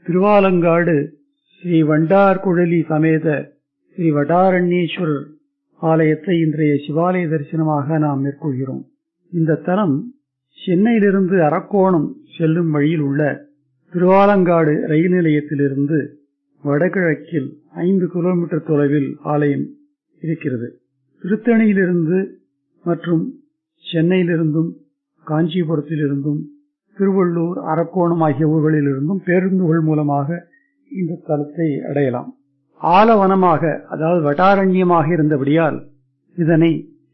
திருவாலங்காடு ஸ்ரீ வண்டார்குழலி சமேத ஸ்ரீ வடாரண்யேஸ்வரர் ஆலயத்தை இன்றைய சிவாலய தரிசனமாக நாம் மேற்கொள்கிறோம் இந்த தலம் சென்னையிலிருந்து அரக்கோணம் செல்லும் வழியில் உள்ள திருவாலங்காடு ரயில் நிலையத்திலிருந்து வடகிழக்கில் ஐந்து கிலோமீட்டர் தொலைவில் ஆலயம் இருக்கிறது திருத்தணியிலிருந்து மற்றும் சென்னையிலிருந்தும் காஞ்சிபுரத்திலிருந்தும் திருவள்ளூர் அரக்கோணம் ஆகிய ஊர்களிலிருந்தும் பேருந்துகள் மூலமாக இந்த தலத்தை அடையலாம் ஆலவனமாக அதாவது வட்டாரண்யமாக இருந்தபடியால் இதனை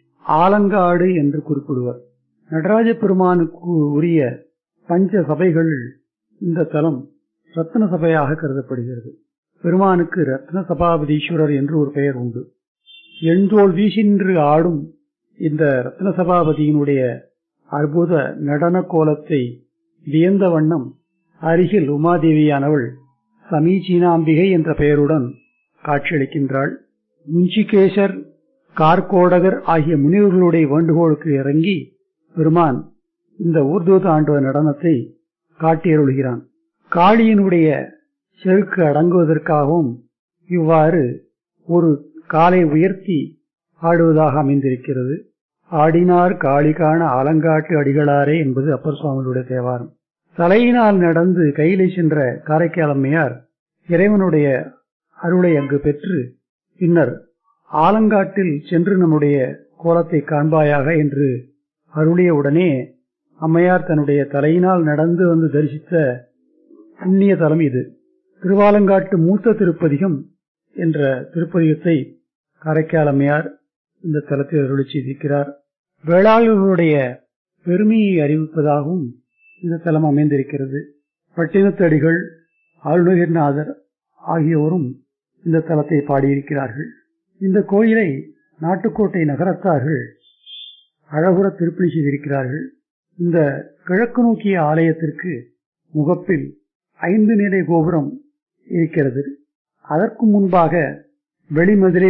ஆலங்காடு என்று குறிப்பிடுவர் நடராஜ பெருமானுக்கு உரிய பஞ்ச சபைகள் இந்த தலம் ரத்ன சபையாக கருதப்படுகிறது பெருமானுக்கு ரத்ன சபாபதீஸ்வரர் என்று ஒரு பெயர் உண்டு எண்தோல் வீசின்று ஆடும் இந்த ரத்ன சபாபதியினுடைய அற்புத நடன கோலத்தை வியந்த வண்ணம் அருகில் உமாதேவியானவள் சமீச்சீனாம்பிகை என்ற பெயருடன் காட்சியளிக்கின்றாள் முஞ்சிகேசர் கார்கோடகர் ஆகிய முனிவர்களுடைய வேண்டுகோளுக்கு இறங்கி பெருமான் இந்த ஊர்தூத ஆண்டுவ நடனத்தை காட்டியருளுகிறான் காளியினுடைய செருக்கு அடங்குவதற்காகவும் இவ்வாறு ஒரு காலை உயர்த்தி ஆடுவதாக அமைந்திருக்கிறது ஆடினார் காளிகான ஆலங்காட்டு அடிகளாரே என்பது அப்பர் சுவாமியுடைய தேவாரம் தலையினால் நடந்து கையிலே சென்ற காரைக்கால் அம்மையார் இறைவனுடைய அருளை அங்கு பெற்று பின்னர் ஆலங்காட்டில் சென்று நம்முடைய கோலத்தை காண்பாயாக என்று அருளிய உடனே அம்மையார் தன்னுடைய தலையினால் நடந்து வந்து தரிசித்த புண்ணிய தலம் இது திருவாலங்காட்டு மூத்த திருப்பதிகம் என்ற திருப்பதிகத்தை காரைக்கால் அம்மையார் இந்த தலத்தில் அருளி செய்திருக்கிறார் வேளாளர்களுடைய பெருமையை அறிவிப்பதாகவும் இந்த தலம் அமைந்திருக்கிறது பட்டினத்தடிகள் ஆளுநர்நாதர் ஆகியோரும் இந்த தலத்தை பாடியிருக்கிறார்கள் இந்த கோயிலை நாட்டுக்கோட்டை நகரத்தார்கள் அழகுற திருப்பணி செய்திருக்கிறார்கள் இந்த கிழக்கு நோக்கிய ஆலயத்திற்கு முகப்பில் ஐந்து நிலை கோபுரம் இருக்கிறது அதற்கு முன்பாக வெளிமதுரை